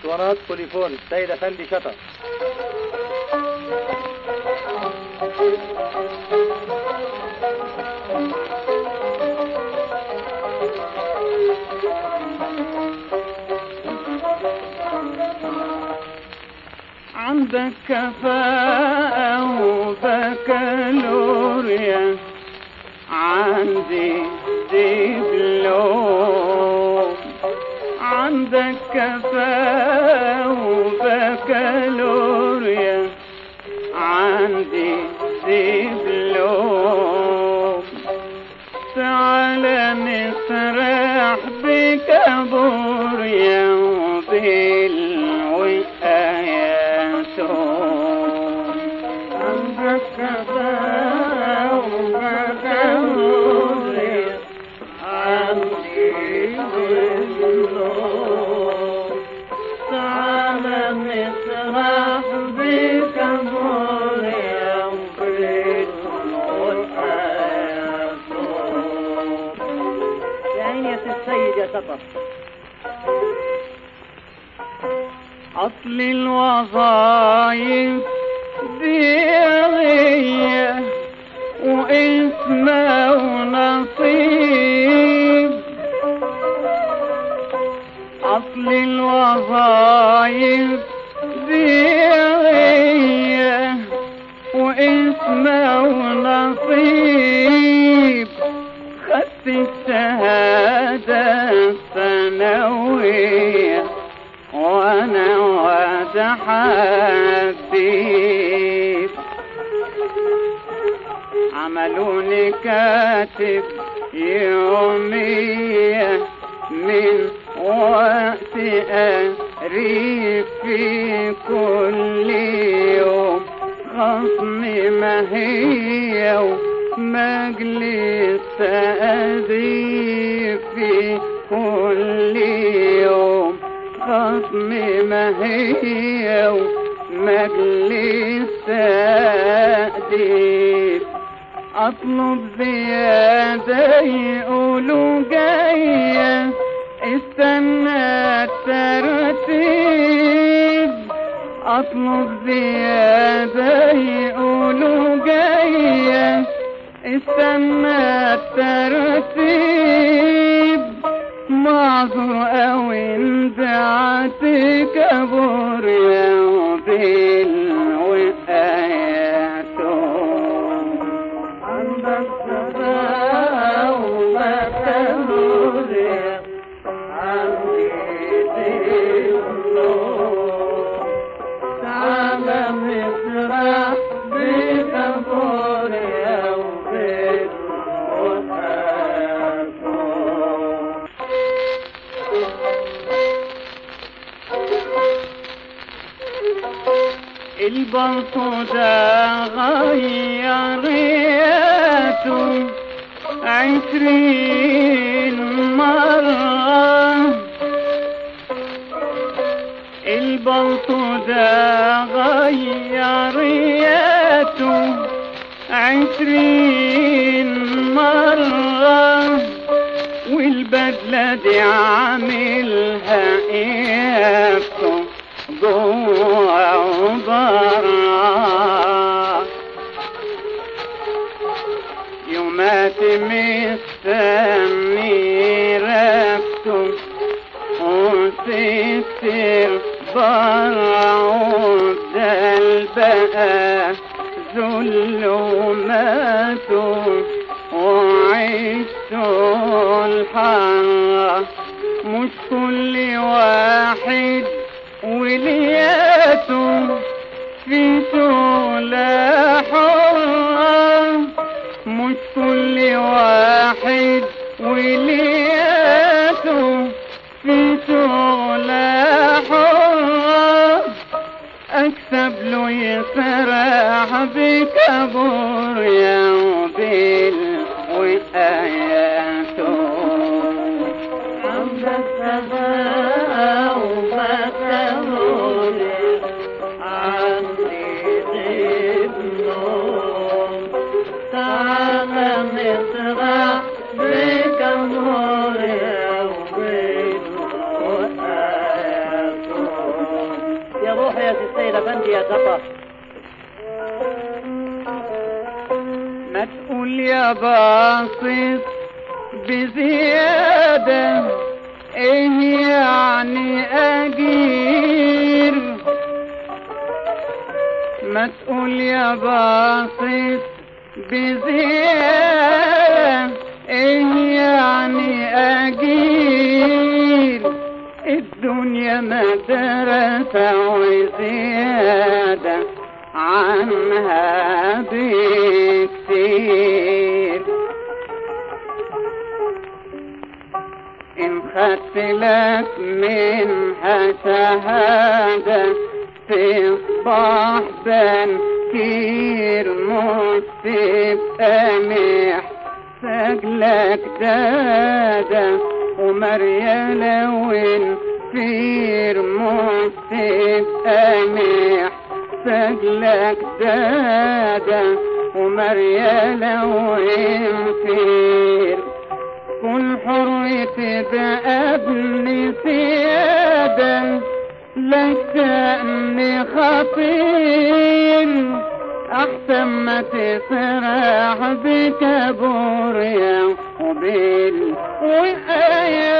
اسطوانات بوليفون سيد افندي شطر عندك كفاءة وبكالوريا عندي دبلوم عندك كفاءة وبكالوريا عندي دبلوم تعال نسرح بكابوريا وبالوقايات عندك كفاءة وبكالوريا عندي دبلوم تعال نسرح بكابوريا وبالوقايات يا عيني يا السيد يا شطر أصل الوظايف ديغية واسمه ونصيب أصل الوظايف ديغية واسمه ونصيب خدت الشهادة الثانوية وانا واد حبيب عملوني كاتب يومية من وقت قريب في كل يوم خصمي ما هي ومجلس تأديب في كل يوم خصمي ما هي ومجلس تأديب أطلب زيادة يقولوا جاية استنى الترتيب أطلب زيادة يقولوا جاية استنى الترتيب معذور أوي انبعتك أبور يا بالوقايات عندك سماء وبكالوريا عندي دبلوم تعالى نسرح بكابوريا وبالوقايات البلطو ده غيرته عشرين مرة البلطو ده غيرته عشرين مرة والبدلة دي عاملها إياكم جوه وبره يومات مستني ركتم وتستر برعوا البقى ظلماتوا وعشتوا الحرة مش كل واحد ولياته في شغلة حرة مش كل واحد ولياته في شغلة حرة أكسب له يسرح بكبر يا بالوقاياته عند السماء وبكبر عندي ابنه تعالى نسرح بكبر يا بالوقاياته روح يا سي السيد افندي يا سطا ما تقول يا باسط بزيادة ايه يعني اجير ما تقول يا باسط بزيادة ايه يعني اجير الدنيا مدرسة وزيادة عنها بكتير إن خدت لك منها شهادة تصبح بنكير مصيب قمح سجلك دادة ومريالة ونفير مصيب قمح سجلك دادة ومريالة ونفير كن حريتي بأبن سيادة لك أني خطير أحسن ما تسرح بكابوريا وبال وآية